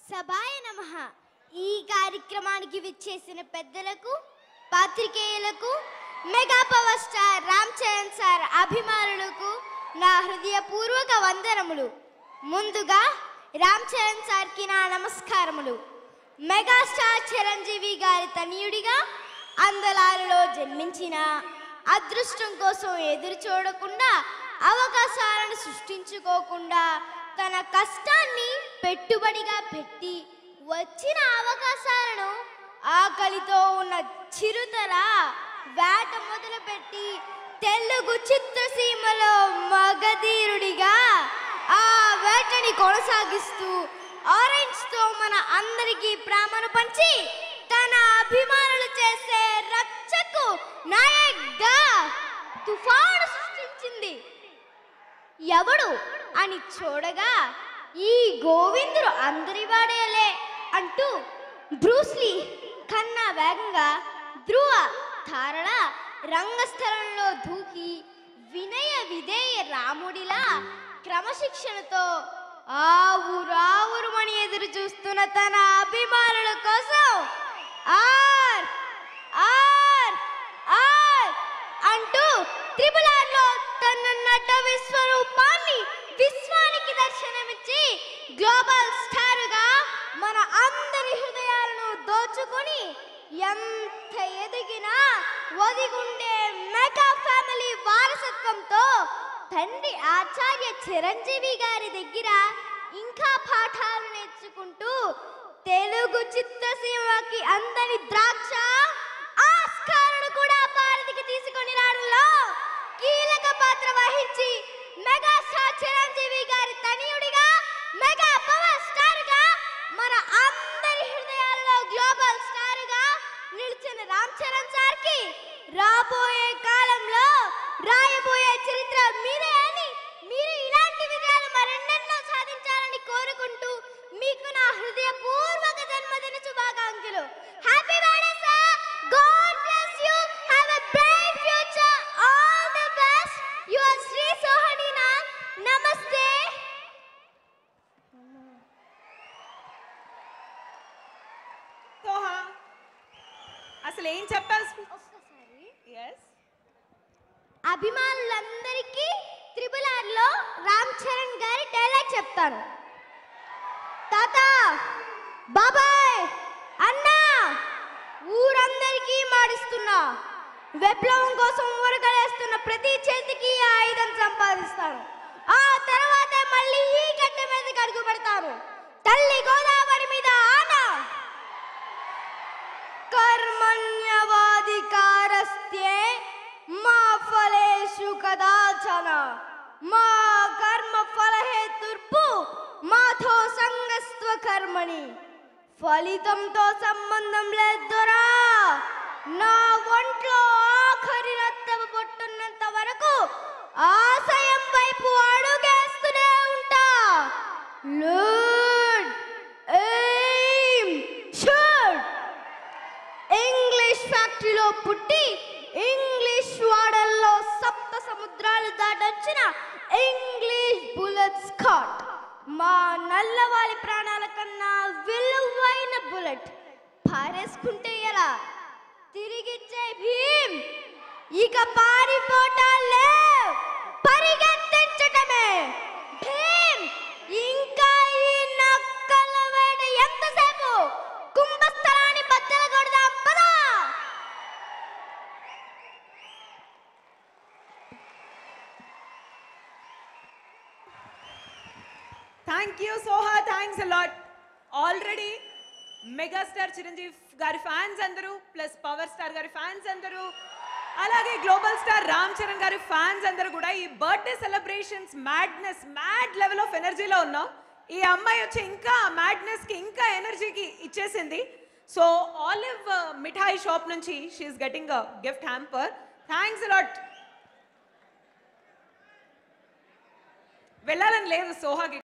సభాయ నమ ఈ కార్యక్రమానికి విచ్చేసిన పెద్దలకు పాత్రికేయులకు mega power star Ram Charan sir అభిమానులకు నా హృదయపూర్వక వందనములు ముందుగా రామ్ చరణ్ సార్కి నా నమస్కారములు మెగాస్టార్ చిరంజీవి గారి తనయుడిగా అందలాలలో జన్మించిన అదృష్టం కోసం ఎదురు చూడకుండా అవకాశాలను సృష్టించుకోకుండా తన కష్టాన్ని పెట్టుబడిగా పెట్టి వచ్చిన అవకాశాలను ఆకలితో ఉన్న చిరుతల వేట మొదలుపెట్టి తెలుగు చిత్రసీమలో మగధీరుడిగా ఆ వేటని కొనసాగిస్తూ ఆరెంజ్ తో మన అందరికీ ప్రేమను పంచి తన అభిమానులు చేసే రక్షకు నాయక్గా తుఫాను సృష్టించింది ఎవడు అని చూడగా ఈ గోవిందుడు అందరివాడేలే అంటూ బ్రూస్లీ కన్నా వేగంగా ధ్రువ తారల రంగస్థలంలో దూకి వినయ విధేయ రాముడిలా క్రమశిక్షణతో ఆవురావురుమని ఎదురు చూస్తున్న తన అభిమానుల కోసం ఆర్ ఆర్ ఆర్ అంటూ త్రిపుల్ ఆర్లో తన నట విశ్వరూపాన్ని విశ్వానికి దర్శనమిచ్చి గ్లోబల్ స్టారుగా మన అందరి హృదయాలను దోచుకొని ఎంత ఎదిగినా ఒదిగుండే మెగా ఫ్యామిలీ వారసత్వంతో తండ్రి ఆచార్య చిరంజీవి గారి దగ్గర ఇంకా పాఠాలు నేర్చుకుంటూ తెలుగు చిత్రసీమకి అందని ద్రాక్ష ఆస్కారును కూడా భారతికి తీసుకొని రావడంలో కీలక పాత్ర వహించి మెగాస్టార్ చిరంజీవి గారి తనయుడిగా మెగా పవర్ స్టార్ గా మన అందరి హృదయాల్లో గ్లోబల్ స్టార్ గా నిలిచిన రామ్ చరణ్ సార్ కి రాబోయే కాలంలో రాయబోయే చరిత్ర మీరే అని మీరు ఇలాంటి విజయాలు మరెన్నెన్నో సాధించాలని కోరుకుంటూ మీకు నా హృదయపూర్వక జన్మదిన శుభాకాంక్షలు happy birthday sir God bless you have a bright future all the best your శ్రీ సోహనీనా నమస్తే సోహా అసలు ఏం చెప్పావు ఒక్కసారి ఎస్ అభిమానులందరికీ త్రిబుల్ ఆర్లో రామ్ చరణ్ గారి డైలాగ్ చెప్తాను తాత బాబాయ్ అన్నా ఊరందరికీ మాడిస్తున్నా విప్లవం కోసం ఊరకలేస్తున్న ప్రతి చేతికి ఆ ఆయుధం సంపాదిస్తాను ఆ తర్వాత మళ్ళీ ఈ గడ్డ మీదకి అడుగు పెడతాను తల్లి గోదావరి మీద ఆనా कर्मण्यवाधिकारस्ते मा फलेषु कदाचन मा కర్మఫలహేతుర్పు మాథో సంగస్త్వ కర్మణి ఫలితంతో సంబంధం లేదురా నా ఒంట్లో ఆఖరి రక్తపు పొట్టున్నంత వరకు ఆశయం వైపు అడుగేస్తూనే ఉంటా లుడ్ ఎయిమ్ షూట్ ఇంగ్లీష్ ఫ్యాక్టరీలో పుట్టి ఇంగ్లీష్ వాడల్లో సప్త సముద్రాలు దాటొచ్చిన ఇంగ్లీష్ బుల్లెట్ స్కాట్ మా నల్లవాలి ప్రాణాల కన్నా విలువైన బుల్లెట్ పారేసుకుంటే ఎలా తిరిగిచ్చే భీమ్ ఇక పారిపోటాలే పరిగెత్తించటమే భీమ్ ఇంకా ఈ నక్కల వేట ఎంతసేపు కుంభస్థలాన్ని బద్దలు కొడదాం పదా thank you Soha thanks a lot already megastar Chiranjeevi గారి ఫ్యాన్స్ అందరూ ప్లస్ పవర్ స్టార్ గారి ఫ్యాన్స్ అందరూ అలాగే గ్లోబల్ స్టార్ రామ్ చరణ్ గారి ఫ్యాన్స్ అందరూ కూడా ఈ birthday celebrations madness mad level of ఎనర్జీలో ఉన్నాం ఈ అమ్మాయి వచ్చి ఇంకా మ్యాడ్నెస్ కి ఇంకా ఎనర్జీకి ఇచ్చేసింది సో ఆలివ్ మిఠాయి షాప్ నుంచి she's getting gift hamper thanks a lot వెళ్ళాలని లేదు సోహాకి